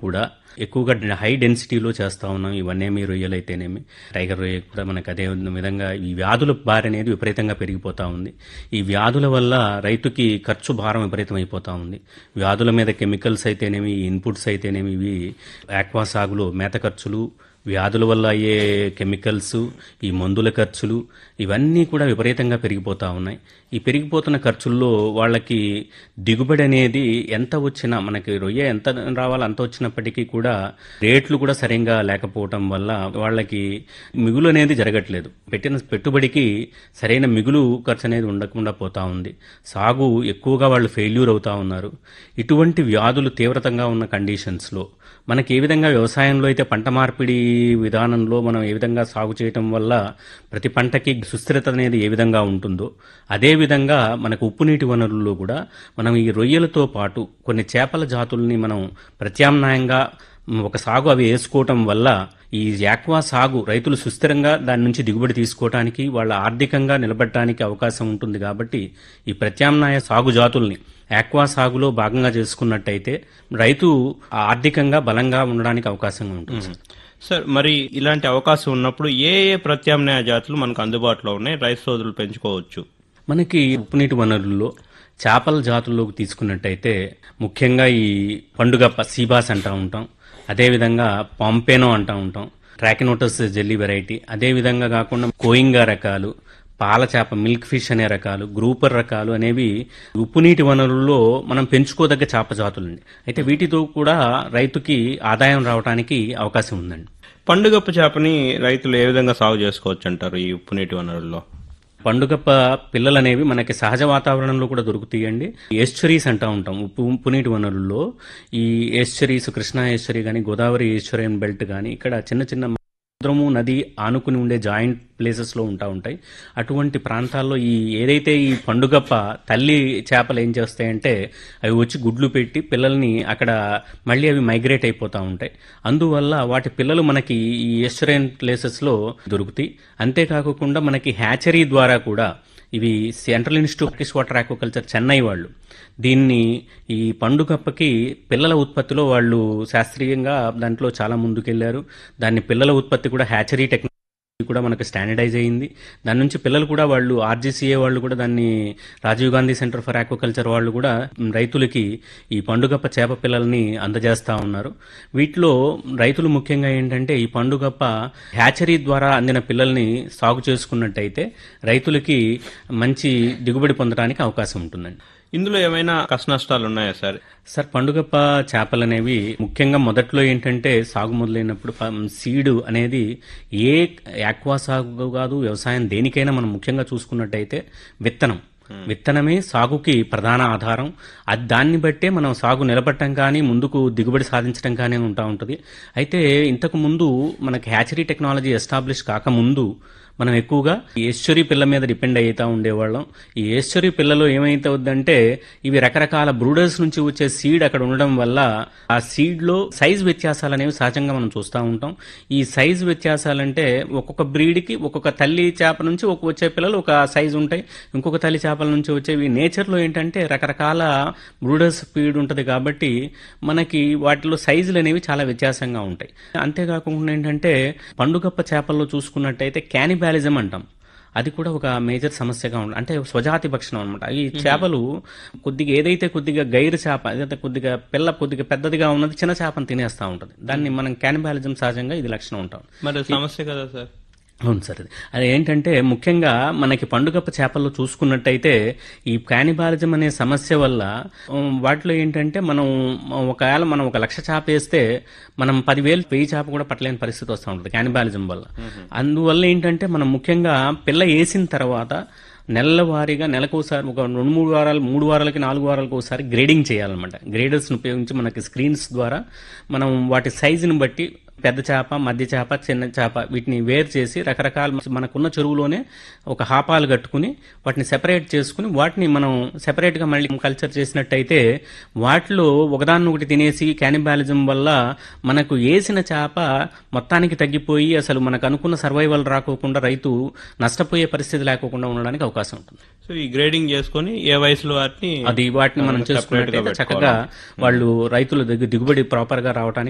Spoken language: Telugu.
కూడా ఎక్కువగా హై డెన్సిటీలో చేస్తా ఉన్నాం ఈ వన్నేమి రొయ్యలు అయితేనేమి టైగర్ రొయ్య కూడా మనకు అదే విధంగా ఈ వ్యాధుల బారి అనేది విపరీతంగా పెరిగిపోతా ఉంది ఈ వ్యాధుల వల్ల రైతుకి ఖర్చు భారం విపరీతం అయిపోతా ఉంది వ్యాధుల మీద కెమికల్స్ అయితేనేమి ఇన్పుట్స్ అయితేనేమి ఇవి ఆక్వా సాగులో మేత ఖర్చులు వ్యాధుల వల్ల అయ్యే కెమికల్స్ ఈ మందుల ఖర్చులు ఇవన్నీ కూడా విపరీతంగా పెరిగిపోతా ఉన్నాయి ఈ పెరిగిపోతున్న ఖర్చుల్లో వాళ్ళకి దిగుబడి అనేది ఎంత వచ్చినా మనకి రొయ్య ఎంత రావాలో అంత వచ్చినప్పటికీ కూడా రేట్లు కూడా సరిగ్గా లేకపోవటం వల్ల వాళ్ళకి మిగులు అనేది జరగట్లేదు పెట్టిన పెట్టుబడికి సరైన మిగులు ఖర్చు అనేది ఉండకుండా పోతా ఉంది సాగు ఎక్కువగా వాళ్ళు ఫెయిల్యూర్ అవుతా ఉన్నారు ఇటువంటి వ్యాధులు తీవ్రతంగా ఉన్న కండిషన్స్లో మనకి ఏ విధంగా వ్యవసాయంలో అయితే పంట మార్పిడి విధానంలో మనం ఏ విధంగా సాగు చేయటం వల్ల ప్రతి పంటకి సుస్థిరత అనేది ఏ విధంగా ఉంటుందో అదే విధంగా మనకు ఉప్పు నీటి వనరుల్లో కూడా మనం ఈ రొయ్యలతో పాటు కొన్ని చేపల జాతుల్ని మనం ప్రత్యామ్నాయంగా ఒక సాగు అవి వేసుకోవటం వల్ల ఈ యాక్వా సాగు రైతులు సుస్థిరంగా దాని నుంచి దిగుబడి తీసుకోవటానికి వాళ్ళ ఆర్థికంగా నిలబడటానికి అవకాశం ఉంటుంది కాబట్టి ఈ ప్రత్యామ్నాయ సాగు జాతుల్ని యాక్వా సాగులో భాగంగా చేసుకున్నట్టయితే రైతు ఆర్థికంగా బలంగా ఉండడానికి అవకాశంగా ఉంటుంది సార్. సార్ మరి ఇలాంటి అవకాశం ఉన్నప్పుడు ఏ ఏ ప్రత్యామ్నాయ జాతులు మనకు అందుబాటులో ఉన్నాయి రైతు సోదరులు పెంచుకోవచ్చు మనకి ఉప్పునీటి వనరుల్లో చేపల జాతుల్లోకి తీసుకున్నట్టయితే ముఖ్యంగా ఈ పండుగ సీబాస్ అంటా ఉంటాం అదేవిధంగా పాంపేనో అంటా ఉంటాం ట్రాకినోటస్ జెల్లీ వెరైటీ అదేవిధంగా కాకుండా కోయింగా రకాలు పాల చేప మిల్క్ ఫిష్ అనే రకాలు గ్రూపర్ రకాలు అనేవి ఉప్పునీటి వనరుల్లో మనం పెంచుకోదగ్గ చేప జాతులండి అయితే వీటితో కూడా రైతుకి ఆదాయం రావడానికి అవకాశం ఉందండి పండుగప్ప చేపని రైతులు ఏ విధంగా సాగు చేసుకోవచ్చు అంటారు ఈ ఉప్పు నీటి వనరుల్లో పండుగప్ప పిల్లలు అనేవి మనకి సహజ వాతావరణంలో కూడా దొరుకుతాయండి ఎస్చరీస్ అంటా ఉంటాం ఉప్పు ఉప్పు నీటి వనరుల్లో ఈ ఎస్చరీస్ కృష్ణా ఎస్చరీ కానీ గోదావరి ఈశ్వరియన్ బెల్ట్ కానీ ఇక్కడ చిన్న చిన్న సముద్రము నది ఆనుకుని ఉండే జాయింట్ ప్లేసెస్ లో ఉంటా ఉంటాయి అటువంటి ప్రాంతాల్లో ఈ ఏదైతే ఈ పండుగప్ప తల్లి చేపలు ఏం చేస్తాయంటే అవి వచ్చి గుడ్లు పెట్టి పిల్లల్ని అక్కడ మళ్ళీ అవి మైగ్రేట్ అయిపోతూ ఉంటాయి అందువల్ల వాటి పిల్లలు మనకి ఈ ఎస్టరైన్ ప్లేసెస్ లో దొరుకుతాయి అంతేకాకుండా మనకి హ్యాచరీ ద్వారా కూడా ఇవి central institute of water aquaculture Chennai వాళ్ళు దీన్ని ఈ పండుగప్పకి పిల్లల ఉత్పత్తిలో వాళ్ళు శాస్త్రీయంగా దాంట్లో చాలా ముందుకెళ్లారు దాన్ని పిల్లల ఉత్పత్తి కూడా హ్యాచరీ టెక్నాలజీ కూడా మనకు స్టాండర్డైజ్ అయింది దాని నుంచి పిల్లలు కూడా వాళ్ళు ఆర్జీసీఏ వాళ్ళు కూడా దాన్ని Rajiv Gandhi centre for aquaculture వాళ్ళు కూడా రైతులకి ఈ పండుగప్ప చేప పిల్లల్ని అందజేస్తా ఉన్నారు వీటిలో రైతులు ముఖ్యంగా ఏంటంటే ఈ పండుగప్ప హ్యాచరీ ద్వారా అందిన పిల్లల్ని సాగు చేసుకున్నట్టయితే రైతులకి మంచి దిగుబడి పొందడానికి అవకాశం ఉంటుందండి ఇందులో ఏమైనా కష్ట నష్టాలు ఉన్నాయా సార్ సార్ పండుగప్ప చేపలు అనేవి ముఖ్యంగా మొదట్లో ఏంటంటే సాగు మొదలైనప్పుడు సీడ్ అనేది ఏ యాక్వా సాగు కాదు వ్యవసాయం దేనికైనా మనం ముఖ్యంగా చూసుకున్నట్టయితే విత్తనం విత్తనమే సాగుకి ప్రధాన ఆధారం అది దాన్ని బట్టే మనం సాగు నిలబట్టడం కానీ ముందుకు దిగుబడి సాధించడం కానీ ఉంటా ఉంటుంది అయితే ఇంతకు ముందు మనకి హ్యాచరీ టెక్నాలజీ ఎస్టాబ్లిష్ కాకముందు మనం ఎక్కువగా ఈ ఏశ్వరి పిల్ల మీద డిపెండ్ అవుతా ఉండేవాళ్ళం ఈ ఏశ్వరి పిల్లలో ఏమైతుందంటే ఇవి రకరకాల బ్రూడర్స్ నుంచి వచ్చే సీడ్ అక్కడ ఉండడం వల్ల ఆ సీడ్ లో సైజ్ వ్యత్యాసాలు అనేవి సహజంగా మనం చూస్తూ ఉంటాం ఈ సైజ్ వ్యత్యాసాలంటే ఒక్కొక్క బ్రీడ్కి ఒక్కొక్క తల్లి చేప నుంచి ఒక వచ్చే పిల్లలు ఒక సైజ్ ఉంటాయి ఇంకొక తల్లి చేపల నుంచి వచ్చేవి నేచర్లో ఏంటంటే రకరకాల బ్రూడర్స్ ఫీడ్ ఉంటుంది కాబట్టి మనకి వాటిలో సైజులు అనేవి చాలా వ్యత్యాసంగా ఉంటాయి అంతేకాకుండా ఏంటంటే పండుగప్ప చేపల్లో చూసుకున్నట్టయితే క్యానిబాలిజం అంటాం అది కూడా ఒక మేజర్ సమస్యగా ఉంటుంది అంటే స్వజాతి భక్షణం అనమాట ఈ చేపలు కొద్దిగా ఏదైతే కొద్దిగా గైరు చేప ఏదైతే కొద్దిగా పిల్ల కొద్దిగా పెద్దదిగా ఉన్నది చిన్న చేపను తినేస్తూ ఉంటుంది దాన్ని మనం క్యానిబాలిజం సహజంగా ఇది లక్షణం ఉంటాం మరి సమస్య కదా సార్ అవును సార్ అది అది ఏంటంటే ముఖ్యంగా మనకి పండుగప్ప చేపల్లో చూసుకున్నట్టయితే ఈ క్యానిబాలిజం అనే సమస్య వల్ల ఉమ్, వాటిలో ఏంటంటే మనం ఒకవేళ మనం ఒక లక్ష చేప వేస్తే మనం పదివేలు వెయ్యి చేప కూడా పట్టలేని పరిస్థితి వస్తూ ఉంటుంది క్యానిబాలిజం వల్ల అందువల్ల ఏంటంటే మనం ముఖ్యంగా పిల్ల వేసిన తర్వాత నెలల వారీగా నెలకోసారి ఒక రెండు మూడు వారాలు మూడు వారాలకి నాలుగు వారాలకు ఒకసారి గ్రేడింగ్ చేయాలన్నమాట గ్రేడర్స్ని ఉపయోగించి మనకి స్క్రీన్స్ ద్వారా మనం వాటి సైజుని బట్టి పెద్ద చేప మధ్య చేప చిన్న చేప వీటిని వేరు చేసి రకరకాల మనకున్న చెరువులోనే ఒక హాపాలు కట్టుకుని వాటిని సెపరేట్ చేసుకుని వాటిని మనం సెపరేట్గా మళ్ళీ కల్చర్ చేసినట్టయితే వాటిలో ఒకదాన్ని ఒకటి తినేసి క్యానిబాలిజం వల్ల మనకు వేసిన చేప మొత్తానికి తగ్గిపోయి అసలు మనకు అనుకున్న సర్వైవల్ రాకోకుండా రైతు నష్టపోయే పరిస్థితి లేకోకుండా ఉండడానికి అవకాశం ఉంటుంది సో ఈ గ్రేడింగ్ చేసుకొని ఏ వయసులో వాటిని అది వాటిని మనం separate గా చేసుకున్నట్టయితే చక్కగా వాళ్ళు రైతుల దగ్గర దిగుబడి ప్రాపర్ గా రావడానికి